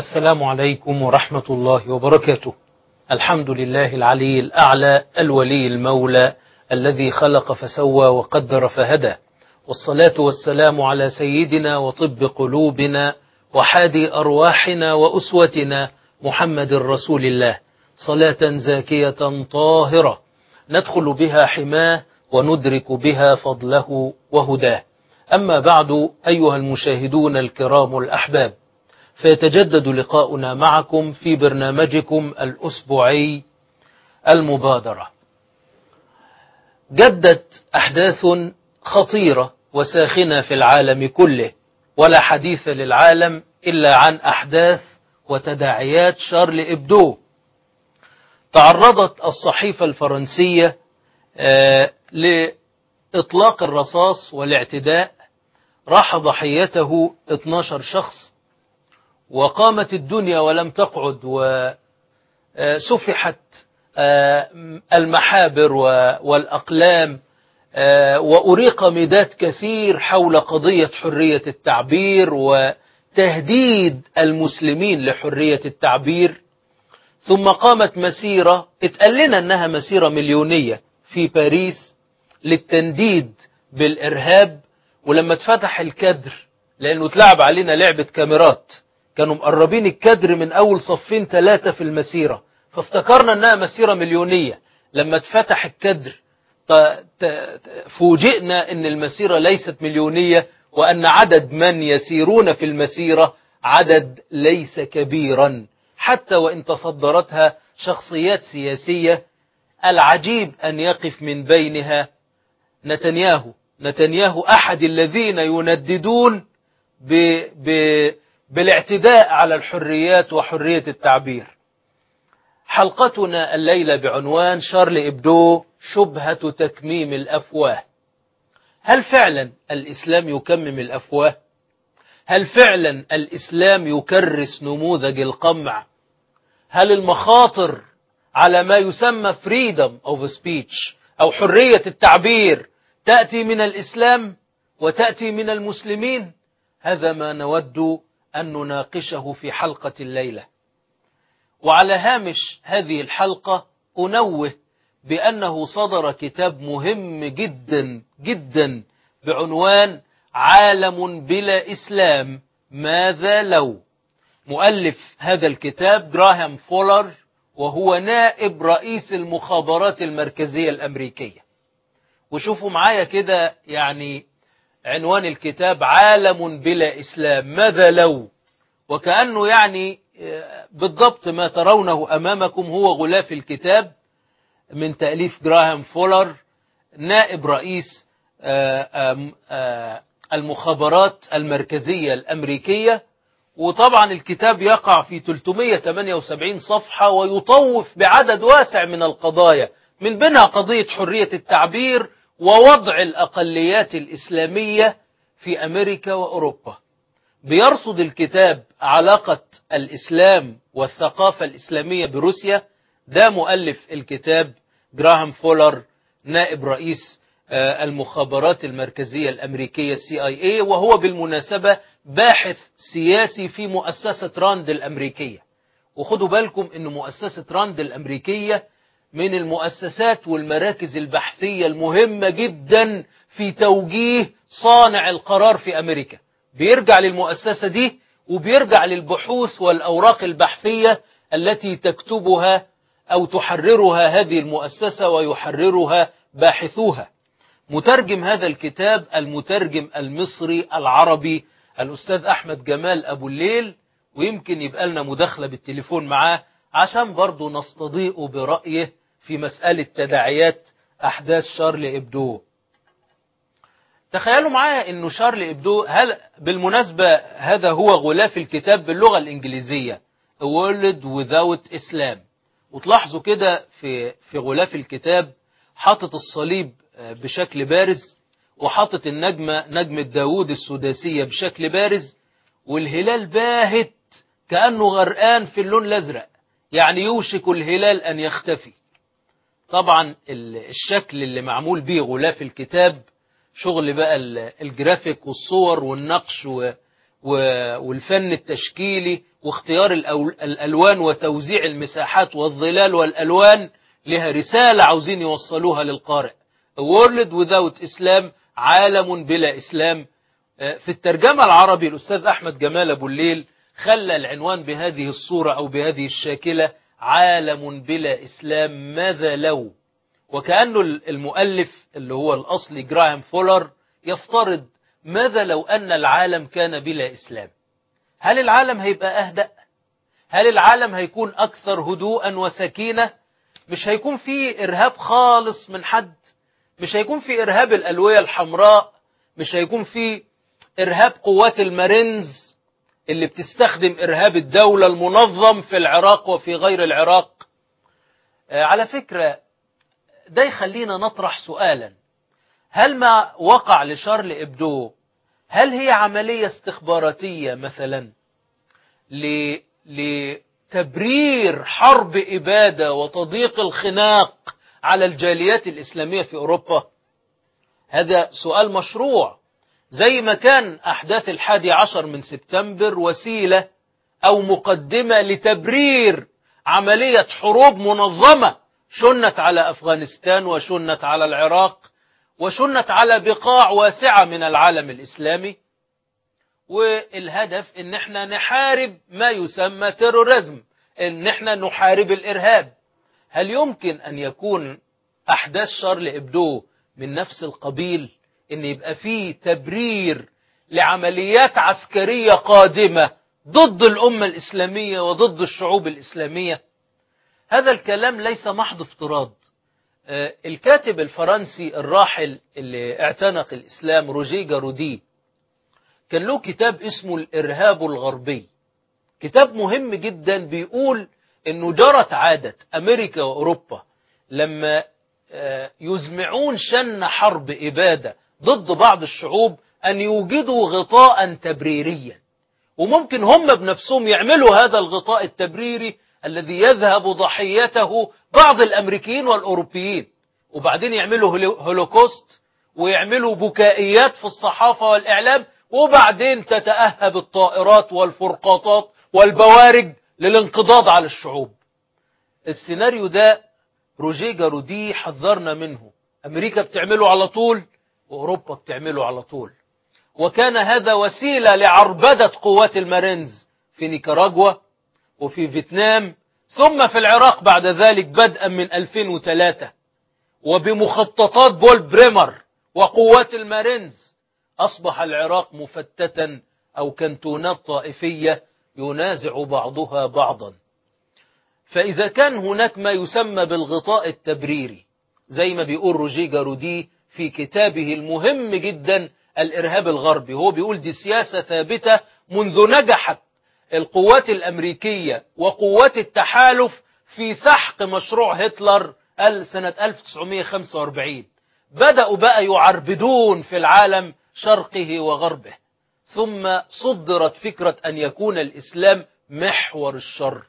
السلام عليكم ورحمة الله وبركاته الحمد لله العلي الأعلى الولي المولى الذي خلق فسوى وقدر فهدى والصلاة والسلام على سيدنا وطب قلوبنا وحادي أرواحنا وأسوتنا محمد رسول الله صلاة زاكية طاهرة ندخل بها حماه وندرك بها فضله وهداه أما بعد أيها المشاهدون الكرام الأحباب فيتجدد لقاؤنا معكم في برنامجكم الأسبوعي المبادرة جدت أحداث خطيرة وساخنة في العالم كله ولا حديث للعالم إلا عن أحداث وتداعيات شارل إبدو تعرضت الصحيفة الفرنسية لإطلاق الرصاص والاعتداء راح ضحيته 12 شخص وقامت الدنيا ولم تقعد وسفحت المحابر والأقلام وأريق مداد كثير حول قضية حرية التعبير وتهديد المسلمين لحرية التعبير ثم قامت مسيرة اتقال لنا أنها مسيرة مليونية في باريس للتنديد بالإرهاب ولما اتفتح الكدر لأنه اتلعب علينا لعبة كاميرات كانوا مقربين الكدر من أول صفين ثلاثة في المسيرة فافتكرنا أنها مسيرة مليونية لما اتفتح الكدر فوجئنا أن المسيرة ليست مليونية وأن عدد من يسيرون في المسيرة عدد ليس كبيرا حتى وإن تصدرتها شخصيات سياسية العجيب أن يقف من بينها نتنياهو نتنياهو أحد الذين ينددون ب ب بالاعتداء على الحريات وحرية التعبير حلقتنا الليلة بعنوان شارل إبدو شبهة تكميم الأفواه هل فعلا الإسلام يكمم الأفواه هل فعلا الإسلام يكرس نموذج القمع هل المخاطر على ما يسمى freedom of speech أو حرية التعبير تأتي من الإسلام وتأتي من المسلمين هذا ما نود أن نناقشه في حلقة الليلة وعلى هامش هذه الحلقة أنوه بأنه صدر كتاب مهم جدا جدا بعنوان عالم بلا إسلام ماذا لو مؤلف هذا الكتاب جراهام فولر وهو نائب رئيس المخابرات المركزية الأمريكية وشوفوا معايا كده يعني عنوان الكتاب عالم بلا إسلام ماذا لو وكأنه يعني بالضبط ما ترونه أمامكم هو غلاف الكتاب من تأليف جراهام فولر نائب رئيس المخابرات المركزية الأمريكية وطبعا الكتاب يقع في 378 صفحة ويطوف بعدد واسع من القضايا من بينها قضية حرية التعبير ووضع الأقليات الإسلامية في أمريكا وأوروبا بيرصد الكتاب علاقة الإسلام والثقافة الإسلامية بروسيا ده مؤلف الكتاب جراهام فولر نائب رئيس المخابرات المركزية الأمريكية السي اي اي وهو بالمناسبة باحث سياسي في مؤسسة راند الأمريكية وخدوا بالكم أن مؤسسة راند الأمريكية من المؤسسات والمراكز البحثية المهمة جدا في توجيه صانع القرار في أمريكا بيرجع للمؤسسة دي وبيرجع للبحوث والأوراق البحثية التي تكتبها أو تحررها هذه المؤسسة ويحررها باحثوها مترجم هذا الكتاب المترجم المصري العربي الأستاذ أحمد جمال أبو الليل ويمكن يبقى لنا مداخلة بالتليفون معاه عشان برضو نستضيء برأيه في مسألة تداعيات أحداث شارل إبدو تخيلوا معايا أنه شارل إبدو هل بالمناسبة هذا هو غلاف الكتاب باللغة الإنجليزية A World Without Islam وتلاحظوا كده في في غلاف الكتاب حاطط الصليب بشكل بارز وحاطط النجمة نجمة داوود السداسية بشكل بارز والهلال باهت كأنه غرقان في اللون الأزرق يعني يوشك الهلال أن يختفي طبعا الشكل اللي معمول به غلاف الكتاب شغل بقى الجرافيك والصور والنقش والفن التشكيلي واختيار الألوان وتوزيع المساحات والظلال والألوان لها رسالة عاوزين يوصلوها للقارئ A world without Islam عالم بلا إسلام في الترجمة العربي الأستاذ أحمد جمال أبو الليل خلى العنوان بهذه الصورة أو بهذه الشاكلة عالم بلا إسلام ماذا لو وكأنه المؤلف اللي هو الأصلي جراهام فولر يفترض ماذا لو أن العالم كان بلا إسلام هل العالم هيبقى أهدأ هل العالم هيكون أكثر هدوءا وسكينة مش هيكون فيه إرهاب خالص من حد مش هيكون فيه إرهاب الألوية الحمراء مش هيكون فيه إرهاب قوات المارينز اللي بتستخدم إرهاب الدولة المنظم في العراق وفي غير العراق على فكرة ده يخلينا نطرح سؤالا هل ما وقع لشارل إبدو هل هي عملية استخباراتية مثلا لتبرير حرب إبادة وتضييق الخناق على الجاليات الإسلامية في أوروبا هذا سؤال مشروع زي ما كان أحداث الحادي عشر من سبتمبر وسيلة أو مقدمة لتبرير عملية حروب منظمة شنت على أفغانستان وشنت على العراق وشنت على بقاع واسعة من العالم الإسلامي والهدف ان احنا نحارب ما يسمى تيروريزم ان احنا نحارب الارهاب هل يمكن ان يكون احداث شارل ابدو من نفس القبيل ان يبقى فيه تبرير لعمليات عسكرية قادمة ضد الامة الاسلامية وضد الشعوب الاسلامية هذا الكلام ليس محض افتراض الكاتب الفرنسي الراحل اللي اعتنق الإسلام روجي جارودي كان له كتاب اسمه الإرهاب الغربي كتاب مهم جدا بيقول انه جرت عادة أمريكا وأوروبا لما يزمعون شن حرب إبادة ضد بعض الشعوب أن يوجدوا غطاء تبريريا وممكن هم بنفسهم يعملوا هذا الغطاء التبريري الذي يذهب ضحيته بعض الأمريكيين والأوروبيين وبعدين يعملوا هولوكوست ويعملوا بكائيات في الصحافة والإعلام وبعدين تتأهب الطائرات والفرقاطات والبوارج للانقضاض على الشعوب السيناريو ده روجيه جارودي حذرنا منه أمريكا بتعمله على طول وأوروبا بتعمله على طول وكان هذا وسيلة لعربدة قوات المارينز في نيكاراغوا وفي فيتنام ثم في العراق بعد ذلك بدءا من 2003 وبمخططات بول بريمر وقوات المارينز أصبح العراق مفتتا أو كنتونات طائفية ينازع بعضها بعضا فإذا كان هناك ما يسمى بالغطاء التبريري زي ما بيقول روجي جارودي في كتابه المهم جدا الإرهاب الغربي هو بيقول دي سياسة ثابتة منذ نجحت القوات الأمريكية وقوات التحالف في سحق مشروع هتلر سنة 1945 بدأوا بقى يعربدون في العالم شرقه وغربه ثم صدرت فكرة أن يكون الإسلام محور الشر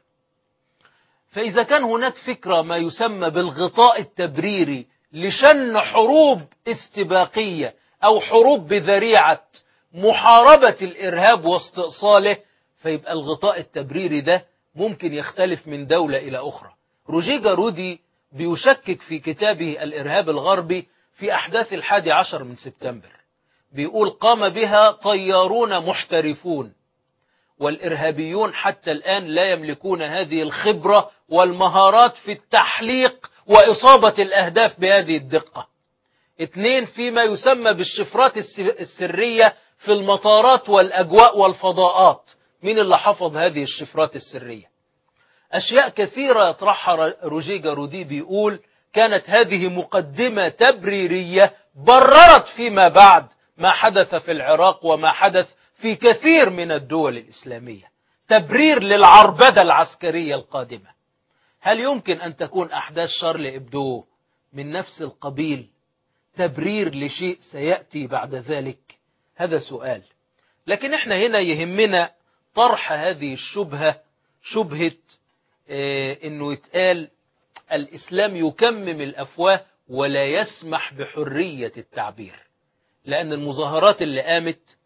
فإذا كان هناك فكرة ما يسمى بالغطاء التبريري لشن حروب استباقية أو حروب بذريعة محاربة الإرهاب واستئصاله فيبقى الغطاء التبريري ده ممكن يختلف من دولة إلى أخرى روجي جارودي بيشكك في كتابه الإرهاب الغربي في أحداث الحادي عشر من سبتمبر بيقول قام بها طيارون محترفون والإرهابيون حتى الآن لا يملكون هذه الخبرة والمهارات في التحليق وإصابة الأهداف بهذه الدقة اثنين فيما يسمى بالشفرات السرية في المطارات والأجواء والفضاءات مين اللي حفظ هذه الشفرات السرية أشياء كثيرة يطرحها روجي جارودي بيقول كانت هذه مقدمة تبريرية بررت فيما بعد ما حدث في العراق وما حدث في كثير من الدول الإسلامية تبرير للعربدة العسكرية القادمة هل يمكن أن تكون أحداث شارل إبدو من نفس القبيل تبرير لشيء سيأتي بعد ذلك هذا سؤال لكن احنا هنا يهمنا طرح هذه الشبهة شبهة اه انه يتقال الإسلام يكمم الأفواه ولا يسمح بحرية التعبير لأن المظاهرات اللي قامت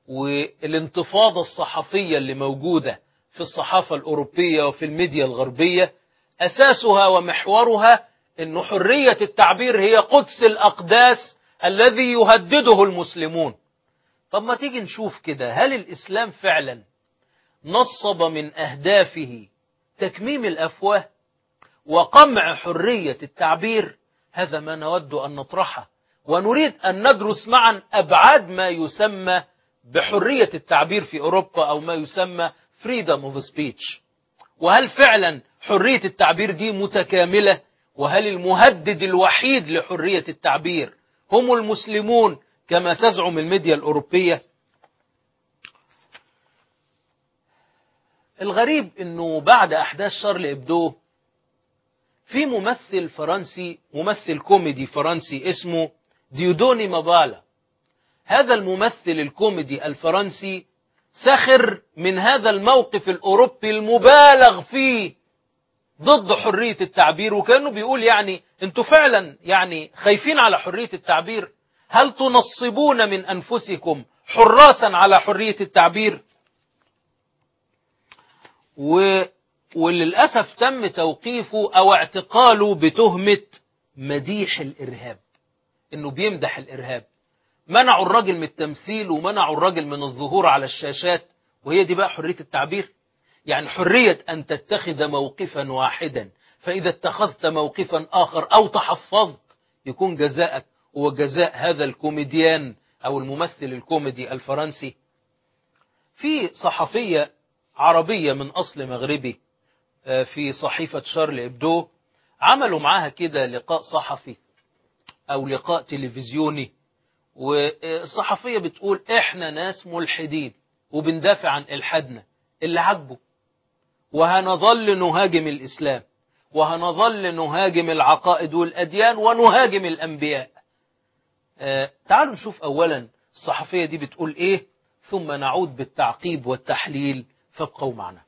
والانتفاضة الصحفية اللي موجودة في الصحافة الأوروبية وفي الميديا الغربية أساسها ومحورها أن حرية التعبير هي قدس الأقداس الذي يهدده المسلمون طب ما تيجي نشوف كده هل الإسلام فعلا نصب من أهدافه تكميم الأفواه وقمع حرية التعبير هذا ما نود أن نطرحه ونريد أن ندرس معا أبعاد ما يسمى بحرية التعبير في أوروبا أو ما يسمى freedom of speech وهل فعلا حرية التعبير دي متكاملة وهل المهدد الوحيد لحرية التعبير هم المسلمون كما تزعم الميديا الأوروبية الغريب أنه بعد أحداث شارل إبدو في ممثل فرنسي ممثل كوميدي فرنسي اسمه ديودوني مابالا هذا الممثل الكوميدي الفرنسي سخر من هذا الموقف الأوروبي المبالغ فيه ضد حرية التعبير وكانه بيقول يعني انتوا فعلا يعني خايفين على حرية التعبير هل تنصبون من أنفسكم حراسا على حرية التعبير و وللأسف تم توقيفه أو اعتقاله بتهمة مديح الإرهاب إنه بيمدح الإرهاب منعوا الراجل من التمثيل ومنعوا الراجل من الظهور على الشاشات وهي دي بقى حرية التعبير يعني حرية أن تتخذ موقفا واحدا فإذا اتخذت موقفا آخر أو تحفظت يكون جزاءك هو جزاء هذا الكوميديان أو الممثل الكوميدي الفرنسي في صحفية عربية من أصل مغربي في صحيفة شارل إبدو عملوا معاها كده لقاء صحفي أو لقاء تلفزيوني والصحفية بتقول إحنا ناس ملحدين وبندافع عن إلحادنا اللي عاجبه وهنظل نهاجم الإسلام وهنظل نهاجم العقائد والأديان ونهاجم الأنبياء آه تعالوا نشوف أولا الصحفية دي بتقول إيه ثم نعود بالتعقيب والتحليل فابقوا معنا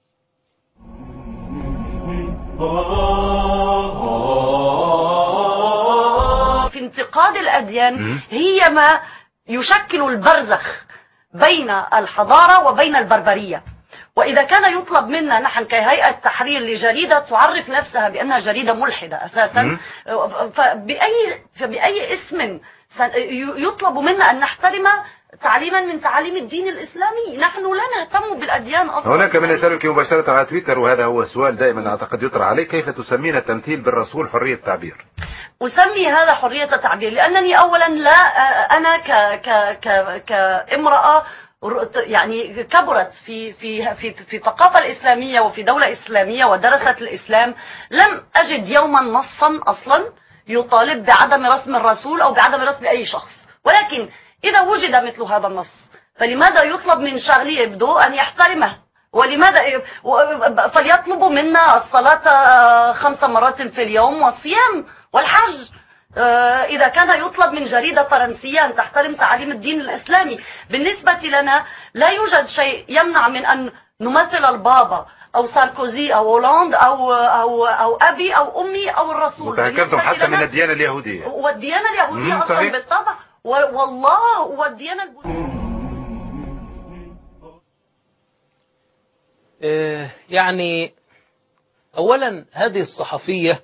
في انتقاد الأديان هي ما يشكل البرزخ بين الحضارة وبين البربرية وإذا كان يطلب منا نحن كهيئة تحرير لجريدة تعرف نفسها بأنها جريدة ملحدة أساسا فبأي, فبأي اسم يطلب منا أن نحترم تعليما من تعاليم الدين الإسلامي نحن لا نهتم بالأديان أصلا هناك من يسألك مباشرة على تويتر وهذا هو سؤال دائما أعتقد يطرح عليه كيف تسمين التمثيل بالرسول حرية تعبير أسمي هذا حرية تعبير لأنني أولا لا أنا ك ك ك كامرأة يعني كبرت في في في في الثقافة الإسلامية وفي دولة إسلامية ودرست الإسلام لم أجد يوما نصا أصلا يطالب بعدم رسم الرسول أو بعدم رسم أي شخص ولكن إذا وجد مثل هذا النص فلماذا يطلب من شارلي إبدو أن يحترمه ولماذا فليطلبوا منا الصلاة خمس مرات في اليوم والصيام والحج إذا كان يطلب من جريدة فرنسية أن تحترم تعاليم الدين الإسلامي بالنسبة لنا لا يوجد شيء يمنع من أن نمثل البابا أو ساركوزي أو هولاند أو أو أو أبي أو أمي أو الرسول وتهكمتم حتى من الديانة اليهودية والديانة اليهودية أصلا صحيح. بالطبع والله والديانة البوذية آه يعني أولا هذه الصحفية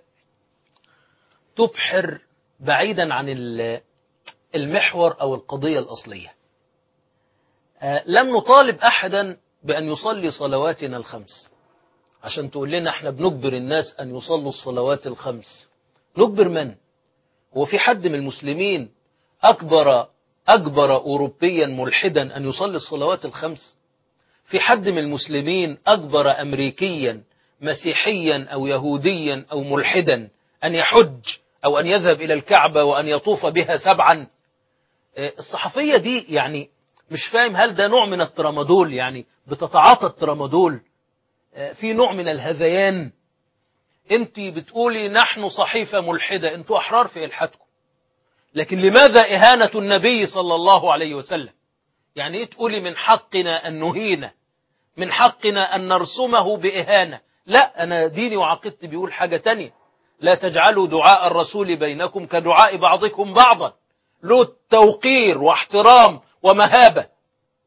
تبحر بعيدا عن المحور أو القضية الأصلية آه لم نطالب أحدا بأن يصلي صلواتنا الخمس عشان تقول لنا احنا بنجبر الناس أن يصلوا الصلوات الخمس نجبر من هو في حد من المسلمين أكبر أكبر أوروبيا ملحدا أن يصلي الصلوات الخمس في حد من المسلمين أكبر أمريكيا مسيحيا أو يهوديا أو ملحدا أن يحج أو أن يذهب إلى الكعبة وأن يطوف بها سبعا الصحفية دي يعني مش فاهم هل ده نوع من الترامادول يعني بتتعاطى الترامادول في نوع من الهذيان انت بتقولي نحن صحيفة ملحدة انتوا أحرار في إلحادكم لكن لماذا إهانة النبي صلى الله عليه وسلم يعني ايه تقولي من حقنا أن نهينه من حقنا أن نرسمه بإهانة لا أنا ديني وعقيدتي بيقول حاجة تانية لا تجعلوا دعاء الرسول بينكم كدعاء بعضكم بعضا له توقير واحترام ومهابة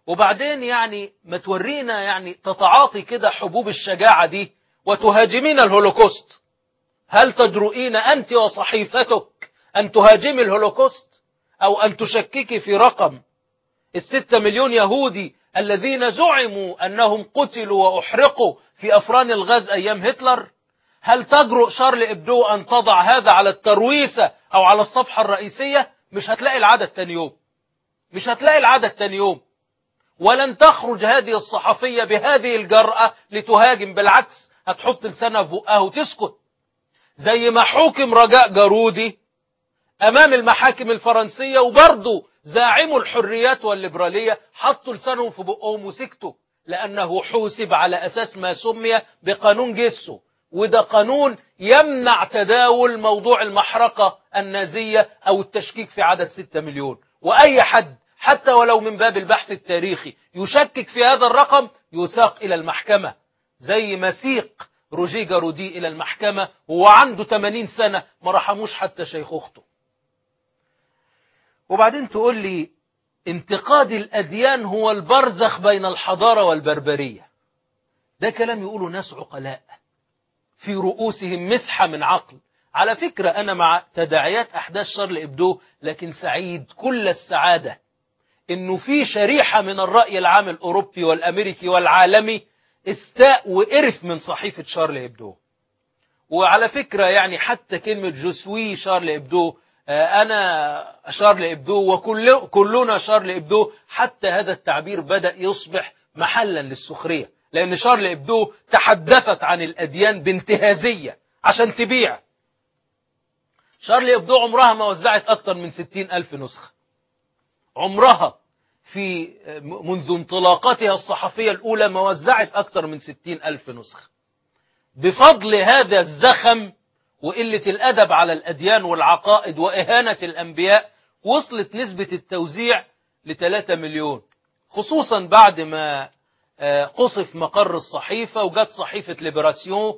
وبعدين يعني ما تورينا يعني تتعاطي كده حبوب الشجاعة دي وتهاجمين الهولوكوست هل تجرؤين أنت وصحيفتك أن تهاجمي الهولوكوست أو أن تشككي في رقم الستة مليون يهودي الذين زعموا أنهم قتلوا وأحرقوا في أفران الغاز أيام هتلر هل تجرؤ شارل إبدو أن تضع هذا على الترويسة أو على الصفحة الرئيسية مش هتلاقي العدد تاني يوم مش هتلاقي العدد تاني يوم ولن تخرج هذه الصحفية بهذه الجرأة لتهاجم بالعكس هتحط لسانها في بقها وتسكت زي ما حكم رجاء جارودي أمام المحاكم الفرنسية وبرضه زاعموا الحريات والليبرالية حطوا لسانهم في بقهم وسكتوا لأنه حوسب على أساس ما سمي بقانون جيسو وده قانون يمنع تداول موضوع المحرقة النازية أو التشكيك في عدد 6 مليون وأي حد حتى ولو من باب البحث التاريخي يشكك في هذا الرقم يساق إلى المحكمة زي ما سيق روجي جارودي إلى المحكمة وهو عنده 80 سنة ما رحموش حتى شيخ أخته وبعدين تقول لي انتقاد الأديان هو البرزخ بين الحضارة والبربرية ده كلام يقوله ناس عقلاء في رؤوسهم مسحة من عقل على فكرة أنا مع تداعيات أحداث شارل إبدو لكن سعيد كل السعادة إنه في شريحة من الرأي العام الأوروبي والأمريكي والعالمي استاء وقرف من صحيفة شارل إبدو وعلى فكرة يعني حتى كلمة جوسوي شارل إبدو أنا شارل إبدو وكل كلنا شارل إبدو حتى هذا التعبير بدأ يصبح محلا للسخرية لأن شارل إبدو تحدثت عن الأديان بانتهازية عشان تبيع شارل إبدو عمرها ما وزعت أكثر من ستين ألف نسخة عمرها في منذ انطلاقتها الصحفية الأولى ما وزعت أكثر من ستين ألف نسخة بفضل هذا الزخم وقلة الأدب على الأديان والعقائد وإهانة الأنبياء وصلت نسبة التوزيع لثلاثة مليون خصوصا بعد ما قصف مقر الصحيفة وجت صحيفة ليبراسيون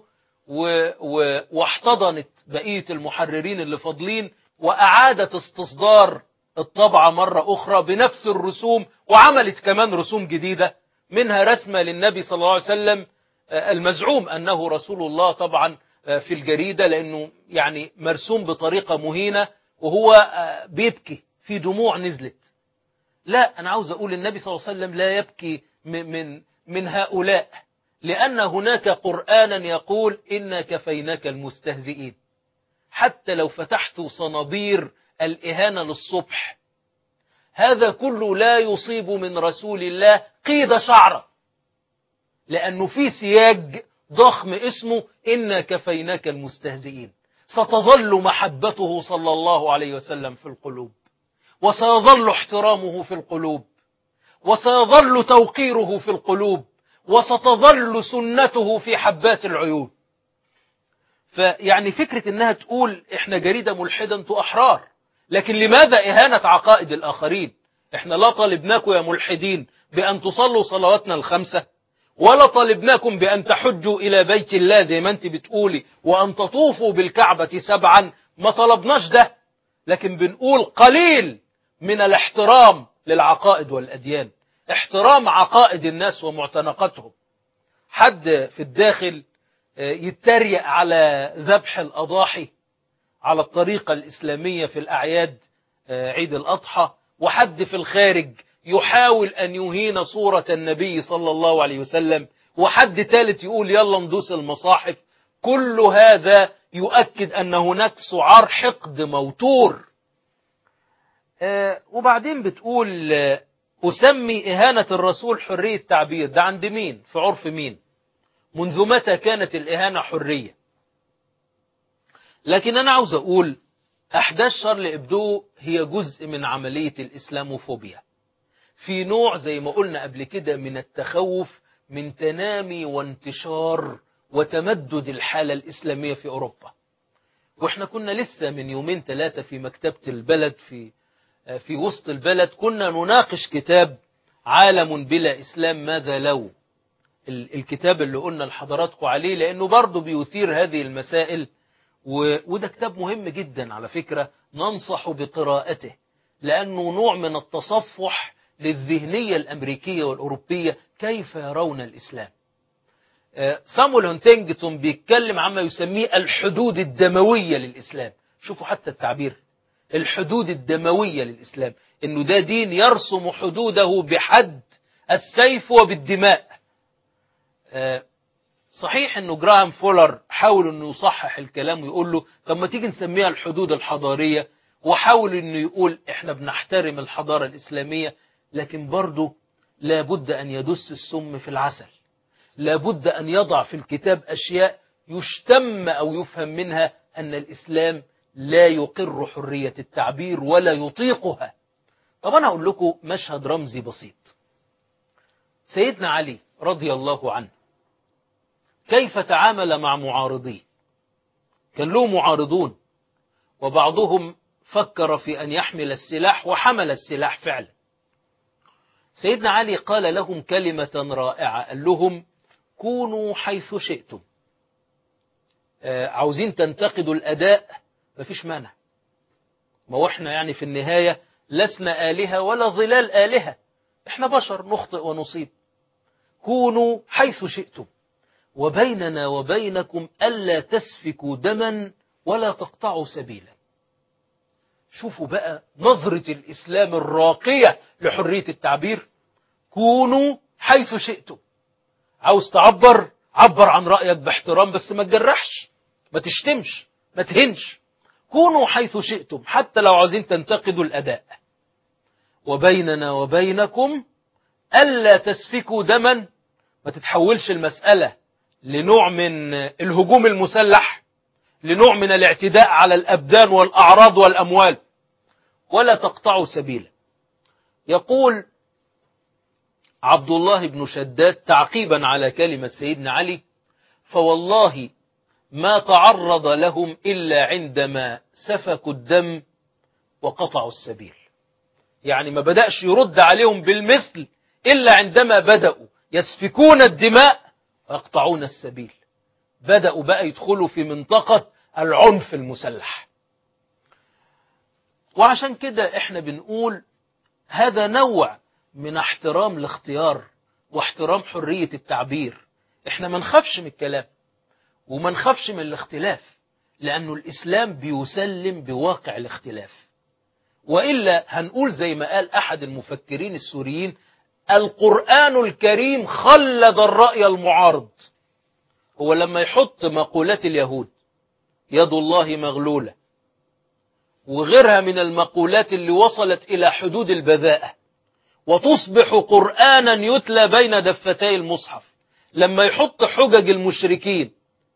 واحتضنت بقية المحررين اللي فاضلين وأعادت استصدار الطبعة مرة أخرى بنفس الرسوم وعملت كمان رسوم جديدة منها رسمة للنبي صلى الله عليه وسلم المزعوم أنه رسول الله طبعا في الجريدة لأنه يعني مرسوم بطريقة مهينة وهو بيبكي في دموع نزلت لا أنا عاوز أقول النبي صلى الله عليه وسلم لا يبكي من من هؤلاء لأن هناك قرآنا يقول إنا كفيناك المستهزئين حتى لو فتحت صنابير الإهانة للصبح هذا كله لا يصيب من رسول الله قيد شعره لأنه في سياج ضخم اسمه إنا كفيناك المستهزئين ستظل محبته صلى الله عليه وسلم في القلوب وسيظل احترامه في القلوب وسيظل توقيره في القلوب وستظل سنته في حبات العيون فيعني فكرة انها تقول احنا جريدة ملحدة انتوا احرار لكن لماذا اهانة عقائد الاخرين احنا لا طالبناكم يا ملحدين بان تصلوا صلواتنا الخمسة ولا طالبناكم بان تحجوا الى بيت الله زي ما انت بتقولي وان تطوفوا بالكعبة سبعا ما طلبناش ده لكن بنقول قليل من الاحترام للعقائد والأديان احترام عقائد الناس ومعتنقاتهم حد في الداخل يتريق على ذبح الأضاحي على الطريقة الإسلامية في الأعياد عيد الأضحى وحد في الخارج يحاول أن يهين صورة النبي صلى الله عليه وسلم وحد ثالث يقول يلا ندوس المصاحف كل هذا يؤكد أن هناك سعار حقد موتور وبعدين بتقول أسمي إهانة الرسول حرية تعبير ده عند مين في عرف مين منذ متى كانت الإهانة حرية لكن أنا عاوز أقول أحداث شارل إبدو هي جزء من عملية الإسلاموفوبيا في نوع زي ما قلنا قبل كده من التخوف من تنامي وانتشار وتمدد الحالة الإسلامية في أوروبا وإحنا كنا لسه من يومين ثلاثة في مكتبة البلد في في وسط البلد كنا نناقش كتاب عالم بلا إسلام ماذا لو الكتاب اللي قلنا لحضراتكم عليه لأنه برضه بيثير هذه المسائل وده كتاب مهم جدا على فكرة ننصح بقراءته لأنه نوع من التصفح للذهنية الأمريكية والأوروبية كيف يرون الإسلام آه، سامويل هونتينجتون بيتكلم عما يسميه الحدود الدموية للإسلام شوفوا حتى التعبير الحدود الدموية للإسلام إنه ده دين يرسم حدوده بحد السيف وبالدماء آه، صحيح انه جراهام فولر حاول انه يصحح الكلام ويقول له طب ما تيجي نسميها الحدود الحضارية وحاول انه يقول احنا بنحترم الحضارة الاسلامية لكن برضه لابد ان يدس السم في العسل لابد ان يضع في الكتاب اشياء يشتم او يفهم منها ان الاسلام لا يقر حرية التعبير ولا يطيقها طب انا اقول لكم مشهد رمزي بسيط سيدنا علي رضي الله عنه كيف تعامل مع معارضيه كان له معارضون وبعضهم فكر في أن يحمل السلاح وحمل السلاح فعلا سيدنا علي قال لهم كلمة رائعة قال لهم كونوا حيث شئتم آه، عاوزين تنتقدوا الأداء مفيش مانع ما هو احنا يعني في النهاية لسنا آلهة ولا ظلال آلهة احنا بشر نخطئ ونصيب كونوا حيث شئتم وبيننا وبينكم ألا تسفكوا دما ولا تقطعوا سبيلا شوفوا بقى نظرة الإسلام الراقية لحرية التعبير كونوا حيث شئتم عاوز تعبر عبر عن رأيك باحترام بس ما تجرحش ما تشتمش ما تهنش كونوا حيث شئتم حتى لو عايزين تنتقدوا الأداء وبيننا وبينكم ألا تسفكوا دما ما تتحولش المسألة لنوع من الهجوم المسلح لنوع من الاعتداء على الأبدان والأعراض والأموال ولا تقطعوا سبيلا يقول عبد الله بن شداد تعقيبا على كلمة سيدنا علي فوالله ما تعرض لهم إلا عندما سفكوا الدم وقطعوا السبيل يعني ما بدأش يرد عليهم بالمثل إلا عندما بدأوا يسفكون الدماء ويقطعون السبيل بدأوا بقى يدخلوا في منطقة العنف المسلح وعشان كده احنا بنقول هذا نوع من احترام الاختيار واحترام حرية التعبير احنا ما نخافش من الكلام وما نخافش من الاختلاف لأنه الإسلام بيسلم بواقع الاختلاف وإلا هنقول زي ما قال أحد المفكرين السوريين القرآن الكريم خلد الرأي المعارض هو لما يحط مقولات اليهود يد الله مغلولة وغيرها من المقولات اللي وصلت إلى حدود البذاءة وتصبح قرآنا يتلى بين دفتي المصحف لما يحط حجج المشركين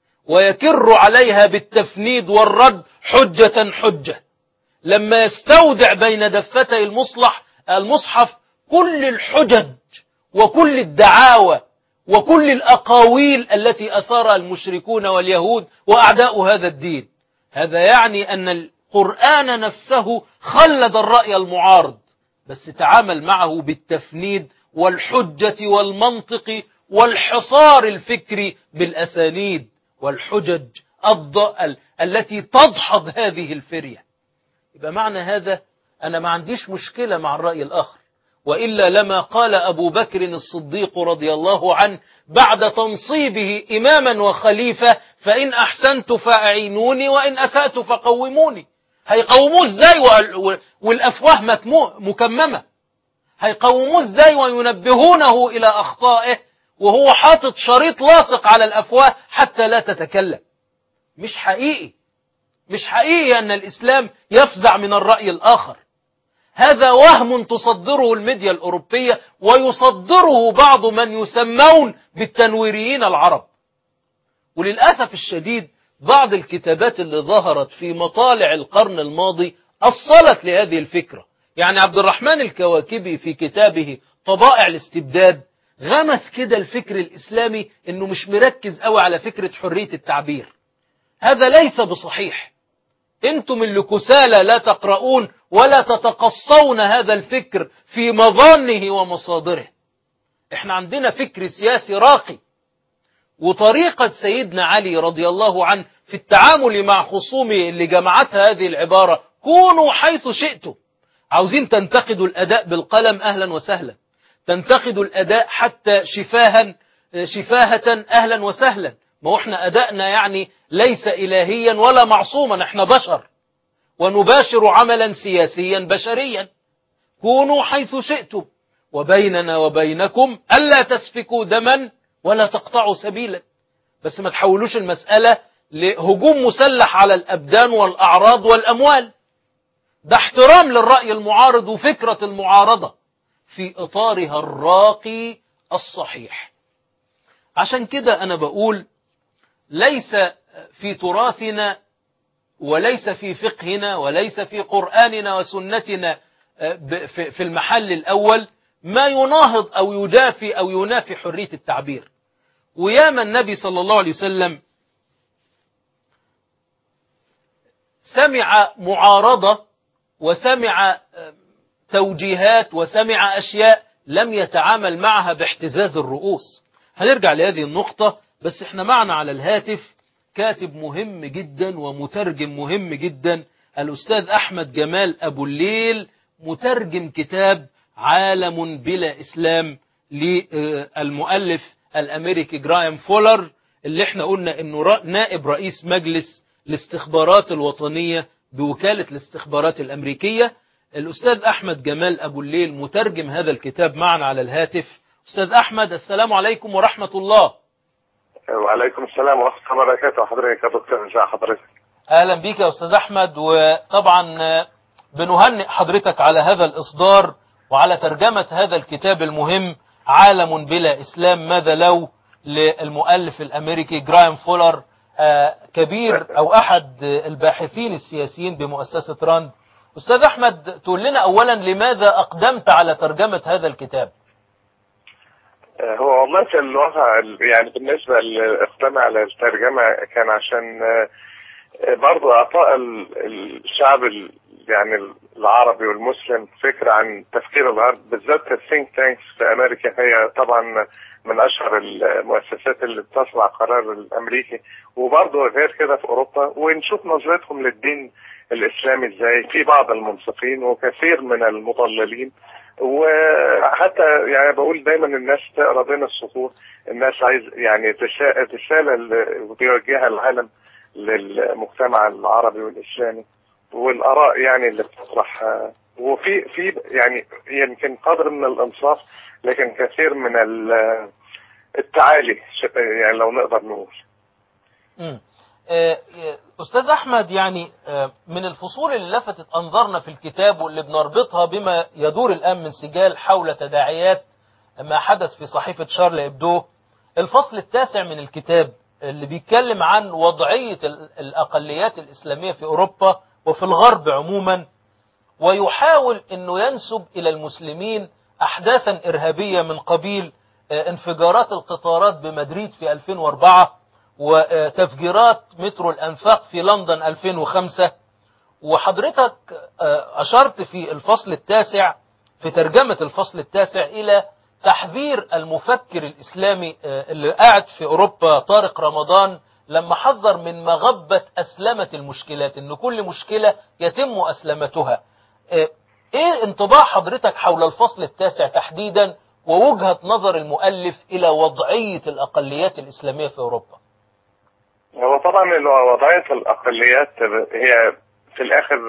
ويكر عليها بالتفنيد والرد حجة حجة لما يستودع بين دفتي المصلح المصحف كل الحجج وكل الدعاوى وكل الأقاويل التي أثارها المشركون واليهود وأعداء هذا الدين هذا يعني أن القرآن نفسه خلد الرأي المعارض بس تعامل معه بالتفنيد والحجة والمنطق والحصار الفكري بالأسانيد والحجج الض- التي تدحض هذه الفرية يبقى معنى هذا أنا ما عنديش مشكلة مع الرأي الآخر وإلا لما قال أبو بكر الصديق رضي الله عنه بعد تنصيبه إماما وخليفة فإن أحسنت فأعينوني وإن أسأت فقوموني هيقوموه ازاي وال- والأفواه مكمو- مكممة هيقوموه ازاي وينبهونه إلى أخطائه وهو حاطط شريط لاصق على الأفواه حتى لا تتكلم مش حقيقي مش حقيقي أن الإسلام يفزع من الرأي الآخر هذا وهم تصدره الميديا الأوروبية ويصدره بعض من يسمون بالتنويريين العرب وللأسف الشديد بعض الكتابات اللي ظهرت في مطالع القرن الماضي أصلت لهذه الفكرة يعني عبد الرحمن الكواكبي في كتابه طبائع الاستبداد غمس كده الفكر الإسلامي أنه مش مركز قوي على فكرة حرية التعبير هذا ليس بصحيح انتم اللي كسالى لا تقرؤون ولا تتقصون هذا الفكر في مظانه ومصادره احنا عندنا فكر سياسي راقي وطريقة سيدنا علي رضي الله عنه في التعامل مع خصومه اللي جمعتها هذه العبارة كونوا حيث شئتم عاوزين تنتقدوا الأداء بالقلم أهلا وسهلا تنتقدوا الأداء حتى شفاها شفاهة أهلا وسهلا ما هو احنا أدائنا يعني ليس إلهيا ولا معصوما احنا بشر ونباشر عملا سياسيا بشريا كونوا حيث شئتم وبيننا وبينكم ألا تسفكوا دما ولا تقطعوا سبيلا بس ما تحولوش المسألة لهجوم مسلح على الأبدان والأعراض والأموال ده احترام للرأي المعارض وفكرة المعارضة في إطارها الراقي الصحيح عشان كده أنا بقول ليس في تراثنا وليس في فقهنا وليس في قرآننا وسنتنا في المحل الأول ما يناهض أو يجافي أو ينافي حرية التعبير وياما النبي صلى الله عليه وسلم سمع معارضة وسمع توجيهات وسمع أشياء لم يتعامل معها باحتزاز الرؤوس هنرجع لهذه النقطة بس احنا معنا على الهاتف كاتب مهم جدا ومترجم مهم جدا الأستاذ أحمد جمال أبو الليل مترجم كتاب عالم بلا إسلام للمؤلف الأمريكي جرايم فولر اللي احنا قلنا انه نائب رئيس مجلس الاستخبارات الوطنية بوكالة الاستخبارات الأمريكية الأستاذ أحمد جمال أبو الليل مترجم هذا الكتاب معنا على الهاتف أستاذ أحمد السلام عليكم ورحمة الله وعليكم السلام ورحمة الله وبركاته حضرتك يا دكتور ازي حضرتك أهلا بك يا أستاذ أحمد وطبعا بنهنئ حضرتك على هذا الإصدار وعلى ترجمة هذا الكتاب المهم عالم بلا إسلام ماذا لو للمؤلف الأمريكي جرايم فولر كبير أو أحد الباحثين السياسيين بمؤسسة راند أستاذ أحمد تقول لنا أولا لماذا أقدمت على ترجمة هذا الكتاب هو والله كان الوضع يعني بالنسبة لإقدامي على الترجمة كان عشان برضو إعطاء الشعب يعني العربي والمسلم فكرة عن تفكير الغرب بالذات الثينك تانكس في أمريكا هي طبعا من أشهر المؤسسات اللي بتصنع قرار الأمريكي وبرضه غير كده في أوروبا ونشوف نظرتهم للدين الإسلامي إزاي في بعض المنصفين وكثير من المضللين وحتى يعني بقول دايما الناس تقرا بين السطور الناس عايز يعني الرساله اللي بيوجهها العالم للمجتمع العربي والاسلامي والاراء يعني اللي بتطرح وفي في يعني يمكن قدر من الانصاف لكن كثير من التعالي يعني لو نقدر نقول. امم أستاذ أحمد يعني من الفصول اللي لفتت أنظارنا في الكتاب واللي بنربطها بما يدور الآن من سجال حول تداعيات ما حدث في صحيفة شارل إبدو الفصل التاسع من الكتاب اللي بيتكلم عن وضعية الأقليات الإسلامية في أوروبا وفي الغرب عموما ويحاول أنه ينسب إلى المسلمين أحداثا إرهابية من قبيل انفجارات القطارات بمدريد في 2004 وتفجيرات مترو الأنفاق في لندن 2005 وحضرتك أشرت في الفصل التاسع في ترجمة الفصل التاسع إلى تحذير المفكر الإسلامي اللي قاعد في أوروبا طارق رمضان لما حذر من مغبة أسلمة المشكلات إن كل مشكلة يتم أسلمتها إيه انطباع حضرتك حول الفصل التاسع تحديدا ووجهة نظر المؤلف إلى وضعية الأقليات الإسلامية في أوروبا هو طبعا وضعية الأقليات هي في الآخر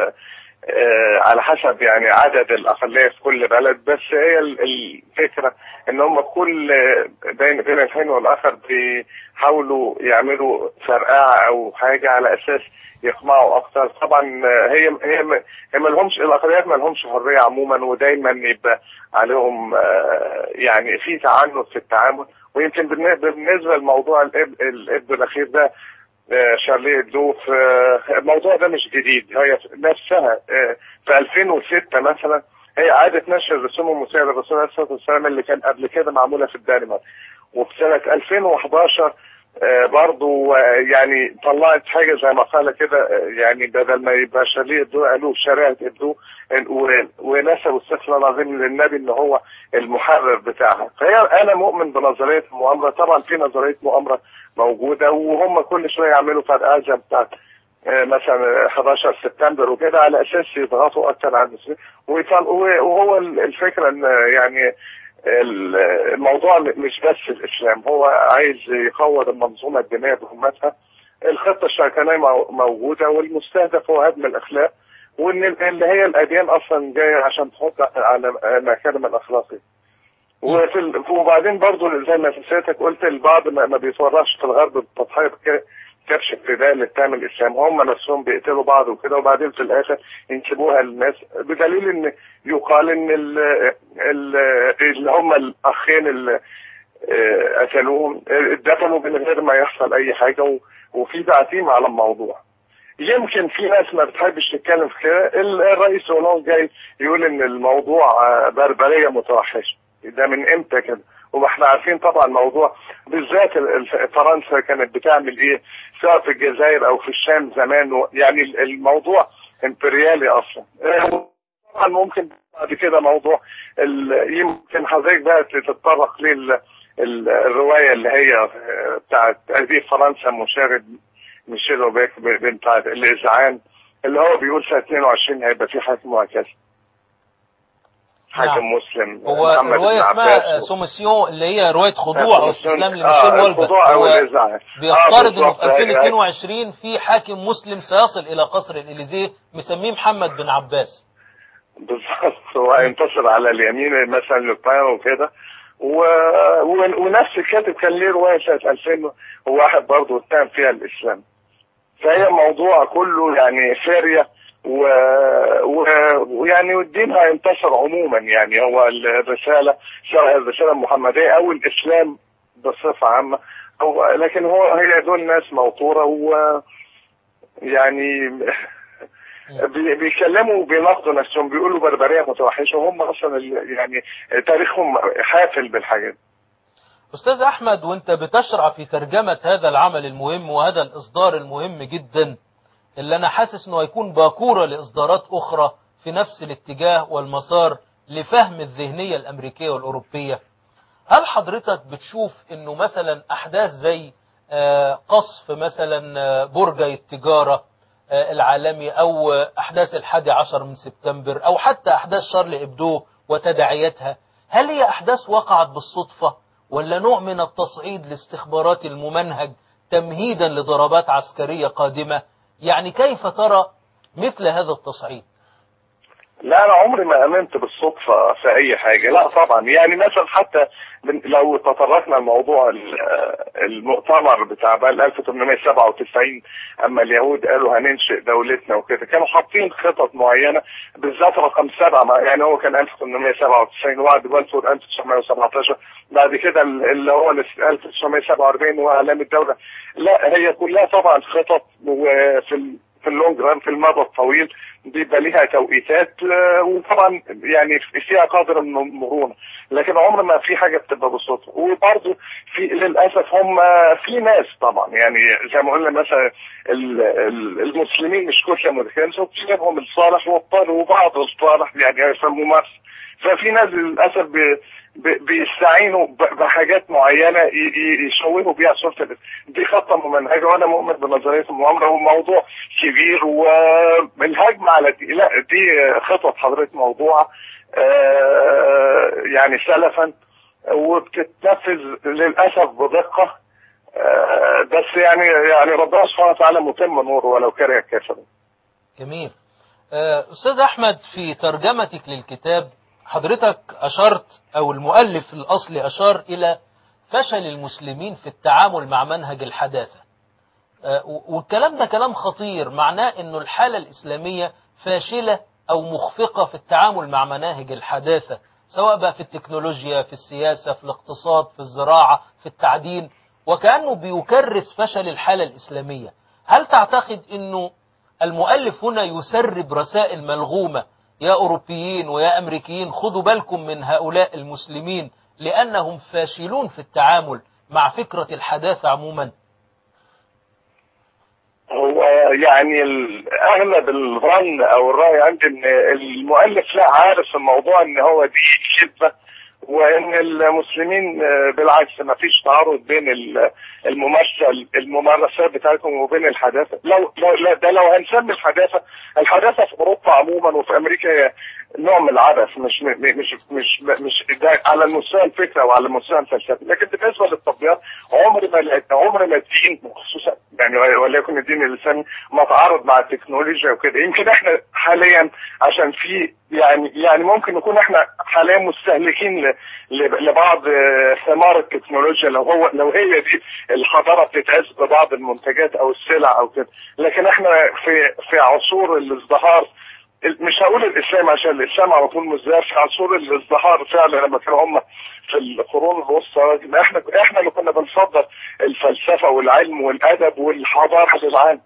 على حسب يعني عدد الأقلية في كل بلد بس هي الفكرة إن هم كل بين بين الحين والآخر بيحاولوا يعملوا فرقعة أو حاجة على أساس يقمعوا أكتر طبعا هي هي هي ما لهمش الأقليات ما لهمش حرية عموما ودايما يبقى عليهم يعني في تعنت في التعامل ويمكن بالنسبة لموضوع الإبن الأخير ده شارلي دو الموضوع ده مش جديد هي نفسها في 2006 مثلا هي عادت نشر الرسوم المسيئة للرسول عليه الصلاة والسلام اللي كان قبل كده معمولة في الدنمارك وفي سنة 2011 برضو يعني طلعت حاجة زي مقالة كده يعني بدل ما يبقى شريعة ابدو قالوا شريعة ابدو ونسبوا السفر العظيم للنبي ان هو المحرر بتاعها فهي انا مؤمن بنظرية المؤامرة طبعا في نظرية مؤامرة موجودة وهم كل شوية يعملوا فرقعة بتاعت آه، مثلا 11 سبتمبر وكده على اساس يضغطوا اكتر على المسلمين ويطل- وهو الفكره ان يعني ال- الموضوع مش بس الاسلام هو عايز يقوض المنظومه الدينيه بهمتها الخطه الشركانيه مو- موجوده والمستهدف هو هدم الاخلاق وان ال- اللي هي الاديان اصلا جايه عشان تحط على مكارم الاخلاقيه وفي ال... وبعدين برضو زي ما سيادتك قلت البعض ما, ما بيتورطش في الغرب بالتضحيه بك- كبش ابتداء اللي بتعمل الاسلام هم نفسهم بيقتلوا بعض وكده وبعدين في الاخر ينسبوها للناس بدليل ان يقال ان ال... ال... اللي هم الاخين اللي آه، قتلوهم آه، اتدفنوا من غير ما يحصل اي حاجه و... وفي تعتيم على الموضوع يمكن في ناس ما بتحبش تتكلم في كده ال- الرئيس هولندا جاي يقول ان الموضوع آه، بربريه متوحشه ده من امتى كده وما احنا عارفين طبعا موضوع بالذات ال- ال- فرنسا كانت بتعمل ايه سواء في الجزائر او في الشام زمان و- يعني ال- الموضوع امبريالي اصلا آه، طبعا ممكن بعد كده موضوع ال- يمكن حضرتك بقى تتطرق لل ال- الروايه اللي هي آه، بتاعت اديب فرنسا مشارد ميشيل اوبيك ب- بتاعت الاذعان اللي هو بيقول سنه 22 هيبقى في حاكم وهكذا حاكم نعم. مسلم هو محمد بن رواية اسمها عباس و- سومسيون اللي هي رواية خضوع أو استسلام لميشيل آه، والبك الخضوع او هو الاذعان بيفترض انه بالظبط، في هي- 2022 في حاكم مسلم سيصل الى قصر الاليزيه مسميه محمد بن عباس بالظبط هو هينتصر على اليمين مثلا لوبان وكده و... و... ونفس الكاتب كان ليه روايه سنه 2001 برضه اتهم فيها الاسلام فهي موضوع كله يعني سيريا و... و... ويعني والدين هينتصر عموما يعني هو الرساله سواء الرساله المحمديه او الاسلام بصفه عامه هو لكن هو هي دول ناس موتوره و يعني بي- بيتكلموا وبيناقضوا نفسهم بيقولوا بربريه متوحشه وهم اصلا ال- يعني تاريخهم حافل بالحاجات أستاذ أحمد وأنت بتشرع في ترجمة هذا العمل المهم وهذا الإصدار المهم جدا اللي أنا حاسس أنه هيكون باكورة لإصدارات أخرى في نفس الاتجاه والمسار لفهم الذهنية الأمريكية والأوروبية هل حضرتك بتشوف أنه مثلا أحداث زي آه، قصف مثلا آه، برجي التجارة آه، العالمي أو آه، أحداث الحادي عشر من سبتمبر أو حتى أحداث شارل إبدو وتداعياتها هل هي أحداث وقعت بالصدفة ولا نوع من التصعيد الاستخباراتي الممنهج تمهيدا لضربات عسكرية قادمة يعني كيف ترى مثل هذا التصعيد لا انا عمري ما امنت بالصدفه في اي حاجه لا طبعا يعني مثلا حتى من لو تطرقنا لموضوع ال- المؤتمر بتاع بقى 1897 اما اليهود قالوا هننشئ دولتنا وكده كانوا حاطين خطط معينه بالذات رقم سبعه ما- يعني هو كان 1897 وبعد بلفور 1917 بعد كده ال- اللي هو ال 1947 واعلام الدوله لا هي كلها طبعا خطط وفي ال- في اللونج ران في المدى الطويل بيبقى ليها توقيتات آه، وطبعا يعني فيها قدر من المرونه لكن عمر ما في حاجه بتبقى بالصدفه وبرضه في للاسف هم في ناس طبعا يعني زي ما قلنا مثلا ال- ال- المسلمين مش كل متكامل في منهم الصالح والطار وبعض الصالح يعني يسموه مارس ففي ناس للاسف بي- بي- بيستعينوا ب- بحاجات معينه ي- ي- يشوهوا بيها صوره الإسلام. دي خطه ممنهجه وانا مؤمن بنظريه المؤامره وموضوع كبير والهجمه على دي لا دي خطط حضرتك موضوعه آه، يعني سلفا وبتتنفذ للاسف بدقه آه، بس يعني يعني ربنا سبحانه وتعالى متم نوره ولو كره الكافرون جميل آه، أستاذ أحمد في ترجمتك للكتاب حضرتك أشرت أو المؤلف الأصلي أشار إلى فشل المسلمين في التعامل مع منهج الحداثة آه، و- والكلام ده كلام خطير معناه أنه الحالة الإسلامية فاشلة أو مخفقة في التعامل مع مناهج الحداثة سواء بقى في التكنولوجيا في السياسة في الاقتصاد في الزراعة في التعدين وكأنه بيكرس فشل الحالة الإسلامية هل تعتقد أنه المؤلف هنا يسرب رسائل ملغومة يا أوروبيين ويا أمريكيين خدوا بالكم من هؤلاء المسلمين لأنهم فاشلون في التعامل مع فكرة الحداثة عموما هو يعني ال- اغلب الظن او الراي عندي ان المؤلف لا عارف الموضوع ان هو دي كذبه وان المسلمين آه، بالعكس ما فيش تعارض بين ال- الممارسه الممارسات بتاعتهم وبين الحداثه لو لو لا ده لو هنسمي الحداثه الحداثه في اوروبا عموما وفي امريكا هي نوع من العبث مش م- مش مش مش ده على المستوى الفكره وعلى المستوى الفلسفي لكن بالنسبه للتطبيقات عمر ما لقيت- عمر ما الدين خصوصا يعني وليكن الدين الاسلامي ما تعارض مع التكنولوجيا وكده يمكن احنا حاليا عشان في يعني يعني ممكن نكون احنا حاليا مستهلكين ل- ل- لبعض آه، ثمار التكنولوجيا لو هو لو هي دي الحضاره بتتقاس ببعض المنتجات او السلع او كده لكن احنا في في عصور الازدهار مش هقول الاسلام عشان الاسلام على طول مزدهر في عصور الازدهار فعلا لما كانوا هم في القرون الوسطى احنا احنا اللي كنا بنفضل الفلسفه والعلم والادب والحضاره للعالم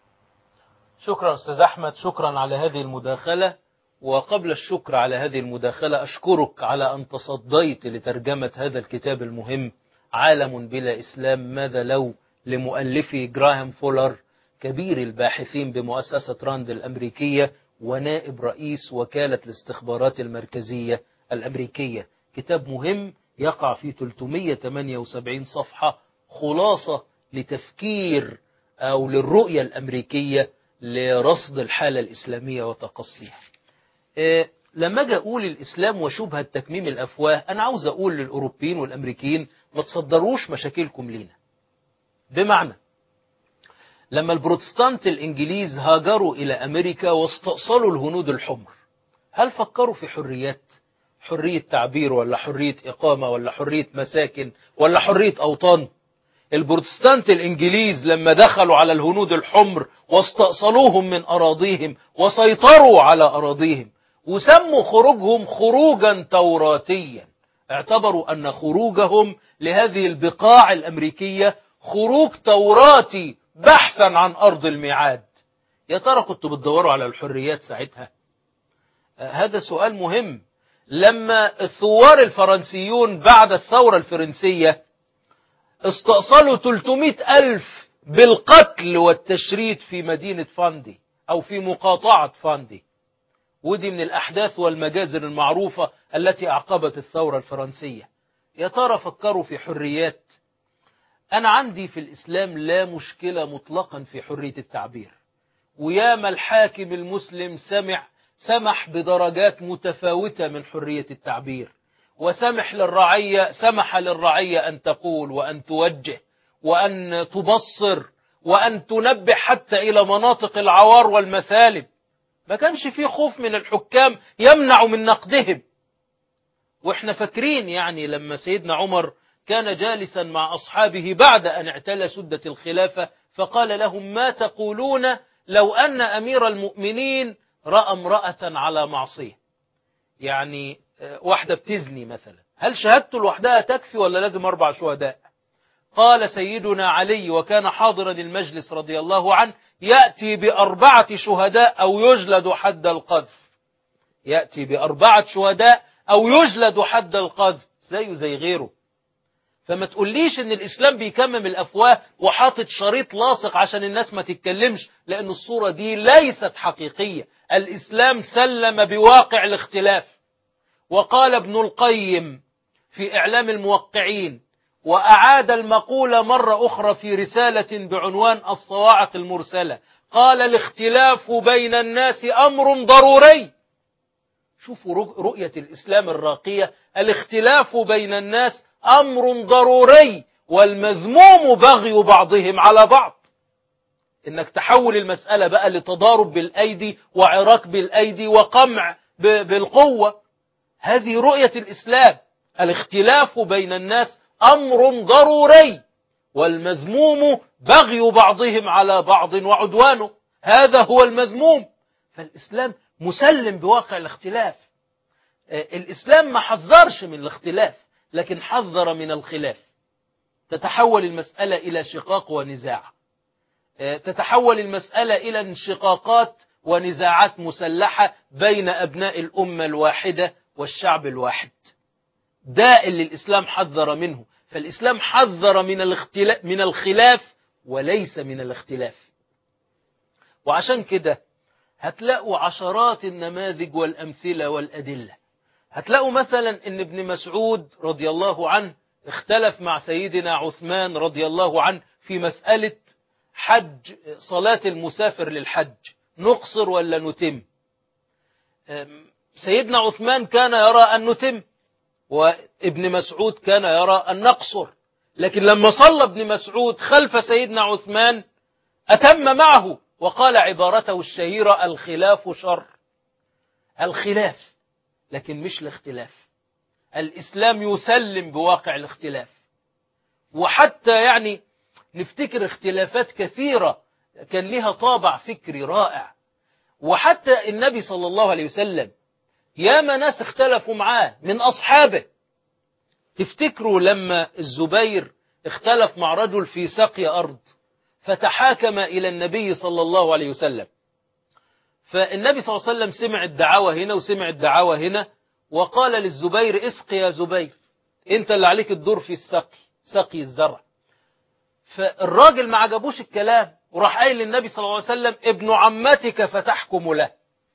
شكرا أستاذ أحمد شكرا على هذه المداخلة وقبل الشكر على هذه المداخلة أشكرك على أن تصديت لترجمة هذا الكتاب المهم عالم بلا إسلام ماذا لو لمؤلفه جراهام فولر كبير الباحثين بمؤسسة راند الأمريكية ونائب رئيس وكالة الاستخبارات المركزية الأمريكية كتاب مهم يقع في 378 صفحة خلاصة لتفكير أو للرؤية الأمريكية لرصد الحالة الإسلامية وتقصيها إيه، لما اجي اقول الاسلام وشبهه تكميم الافواه انا عاوز اقول للاوروبيين والامريكيين ما تصدروش مشاكلكم لينا بمعنى لما البروتستانت الانجليز هاجروا الى امريكا واستأصلوا الهنود الحمر هل فكروا في حريات حريه تعبير ولا حريه اقامه ولا حريه مساكن ولا حريه اوطان البروتستانت الانجليز لما دخلوا على الهنود الحمر واستأصلوهم من اراضيهم وسيطروا على اراضيهم وسموا خروجهم خروجا توراتيا اعتبروا ان خروجهم لهذه البقاع الامريكيه خروج توراتي بحثا عن ارض الميعاد يا ترى كنتوا بتدوروا على الحريات ساعتها آه، هذا سؤال مهم لما الثوار الفرنسيون بعد الثورة الفرنسية استأصلوا 300 ألف بالقتل والتشريد في مدينة فاندي أو في مقاطعة فاندي ودي من الأحداث والمجازر المعروفة التي أعقبت الثورة الفرنسية يا ترى فكروا في حريات أنا عندي في الإسلام لا مشكلة مطلقا في حرية التعبير وياما الحاكم المسلم سمع سمح بدرجات متفاوتة من حرية التعبير وسمح للرعية سمح للرعية أن تقول وأن توجه وأن تبصر وأن تنبه حتى إلى مناطق العوار والمثالب ما كانش فيه خوف من الحكام يمنع من نقدهم واحنا فاكرين يعني لما سيدنا عمر كان جالسا مع أصحابه بعد أن اعتلى سدة الخلافة فقال لهم ما تقولون لو أن أمير المؤمنين رأى امرأة على معصية يعني آه، واحدة بتزني مثلا هل شهادته لوحدها تكفي ولا لازم أربع شهداء قال سيدنا علي وكان حاضرا المجلس رضي الله عنه يأتي بأربعة شهداء أو يجلد حد القذف يأتي بأربعة شهداء أو يجلد حد القذف زيه زي غيره فما تقوليش ان الاسلام بيكمم الافواه وحاطط شريط لاصق عشان الناس ما تتكلمش لان الصورة دي ليست حقيقية الاسلام سلم بواقع الاختلاف وقال ابن القيم في اعلام الموقعين واعاد المقولة مرة اخرى في رسالة بعنوان الصواعق المرسلة قال الاختلاف بين الناس امر ضروري شوفوا رؤ- رؤية الإسلام الراقية الاختلاف بين الناس أمر ضروري والمذموم بغي بعضهم على بعض إنك تحول المسألة بقى لتضارب بالأيدي وعراك بالأيدي وقمع ب- بالقوة هذه رؤية الإسلام الاختلاف بين الناس أمر ضروري والمذموم بغي بعضهم على بعض وعدوانه هذا هو المذموم فالإسلام مسلم بواقع الاختلاف آه، الإسلام ما حذرش من الاختلاف لكن حذر من الخلاف تتحول المسألة إلى شقاق ونزاع آه، تتحول المسألة إلى انشقاقات ونزاعات مسلحة بين أبناء الأمة الواحدة والشعب الواحد ده اللي الإسلام حذر منه فالإسلام حذر من الاختلاف, من الخلاف وليس من الاختلاف وعشان كده هتلاقوا عشرات النماذج والأمثلة والأدلة هتلاقوا مثلا ان ابن مسعود رضي الله عنه اختلف مع سيدنا عثمان رضي الله عنه في مسألة حج صلاة المسافر للحج نقصر ولا نتم أم، سيدنا عثمان كان يرى أن نتم وابن مسعود كان يرى أن نقصر لكن لما صلى ابن مسعود خلف سيدنا عثمان أتم معه وقال عبارته الشهيرة الخلاف شر الخلاف لكن مش الاختلاف الإسلام يسلم بواقع الاختلاف وحتى يعني نفتكر اختلافات كثيرة كان لها طابع فكري رائع وحتى النبي صلى الله عليه وسلم ياما ناس اختلفوا معاه من أصحابه تفتكروا لما الزبير اختلف مع رجل في سقي أرض فتحاكم إلى النبي صلى الله عليه وسلم فالنبي صلى الله عليه وسلم سمع الدعوة هنا وسمع الدعوة هنا وقال للزبير اسق يا زبير انت اللي عليك الدور في السقي سقي الزرع فالراجل ما عجبوش الكلام وراح قايل للنبي صلى الله عليه وسلم ابن عمتك فتحكم له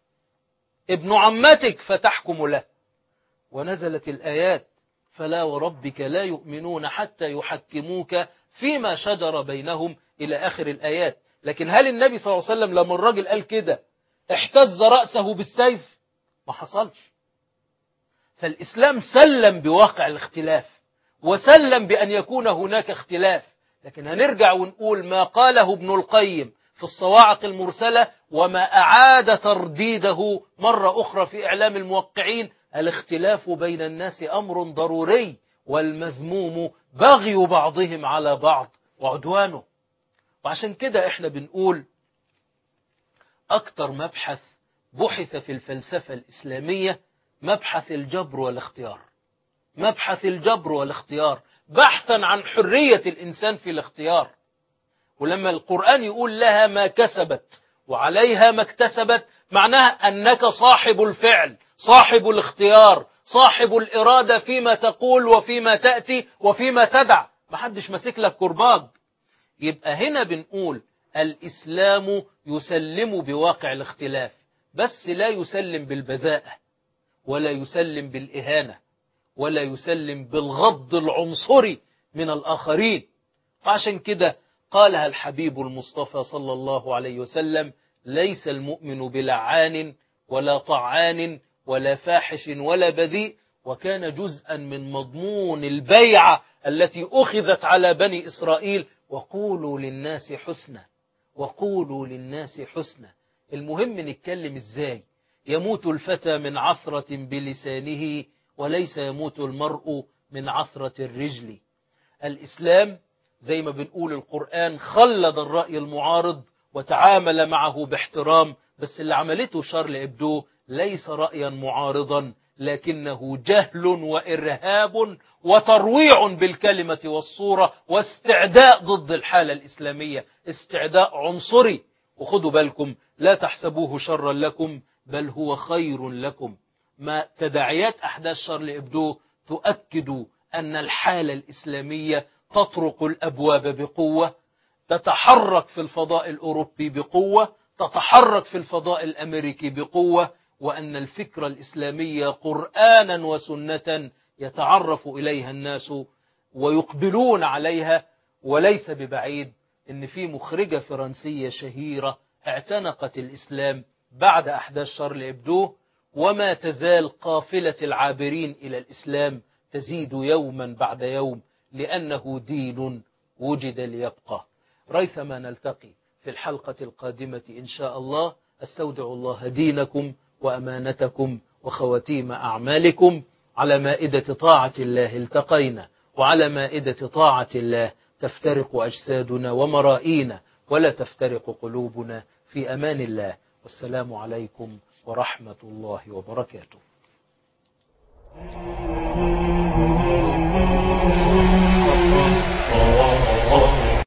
ابن عمتك فتحكم له ونزلت الآيات فلا وربك لا يؤمنون حتى يحكموك فيما شجر بينهم إلى آخر الآيات لكن هل النبي صلى الله عليه وسلم لما الراجل قال كده احتز رأسه بالسيف ما حصلش فالإسلام سلم بواقع الاختلاف وسلم بأن يكون هناك اختلاف لكن هنرجع ونقول ما قاله ابن القيم في الصواعق المرسلة وما أعاد ترديده مرة أخرى في إعلام الموقعين الاختلاف بين الناس أمر ضروري والمذموم بغي بعضهم على بعض وعدوانه وعشان كده احنا بنقول أكتر مبحث بحث في الفلسفة الإسلامية مبحث الجبر والاختيار مبحث الجبر والاختيار بحثا عن حرية الإنسان في الاختيار ولما القرآن يقول لها ما كسبت وعليها ما اكتسبت معناها أنك صاحب الفعل صاحب الاختيار صاحب الإرادة فيما تقول وفيما تأتي وفيما تدع محدش ماسك لك كرباج يبقى هنا بنقول الإسلام يسلم بواقع الاختلاف بس لا يسلم بالبذاءة ولا يسلم بالإهانة ولا يسلم بالغض العنصري من الآخرين وعشان كده قالها الحبيب المصطفى صلى الله عليه وسلم ليس المؤمن بلعان ولا طعان ولا فاحش ولا بذيء وكان جزءا من مضمون البيعة التي أخذت على بني إسرائيل وقولوا للناس حسنا وقولوا للناس حسنا المهم نتكلم ازاي يموت الفتى من عثرة بلسانه وليس يموت المرء من عثرة الرجل الإسلام زي ما بنقول القرآن خلد الرأي المعارض وتعامل معه باحترام بس اللي عملته شارل إبدو ليس رأيا معارضا لكنه جهل وإرهاب وترويع بالكلمة والصورة واستعداء ضد الحالة الإسلامية استعداء عنصري وخدوا بالكم لا تحسبوه شرا لكم بل هو خير لكم ما تداعيات أحداث شارل إبدو تؤكد أن الحالة الإسلامية تطرق الأبواب بقوة تتحرك في الفضاء الأوروبي بقوة تتحرك في الفضاء الأمريكي بقوة وأن الفكرة الإسلامية قرآنا وسنة يتعرف إليها الناس ويقبلون عليها وليس ببعيد أن في مخرجة فرنسية شهيرة اعتنقت الإسلام بعد أحداث شارل إبدو وما تزال قافلة العابرين إلى الإسلام تزيد يوما بعد يوم لأنه دين وجد ليبقى ريثما نلتقي في الحلقة القادمة إن شاء الله استودع الله دينكم وأمانتكم وخواتيم أعمالكم على مائدة طاعة الله التقينا وعلى مائدة طاعة الله تفترق أجسادنا ومرائينا ولا تفترق قلوبنا في أمان الله والسلام عليكم ورحمة الله وبركاته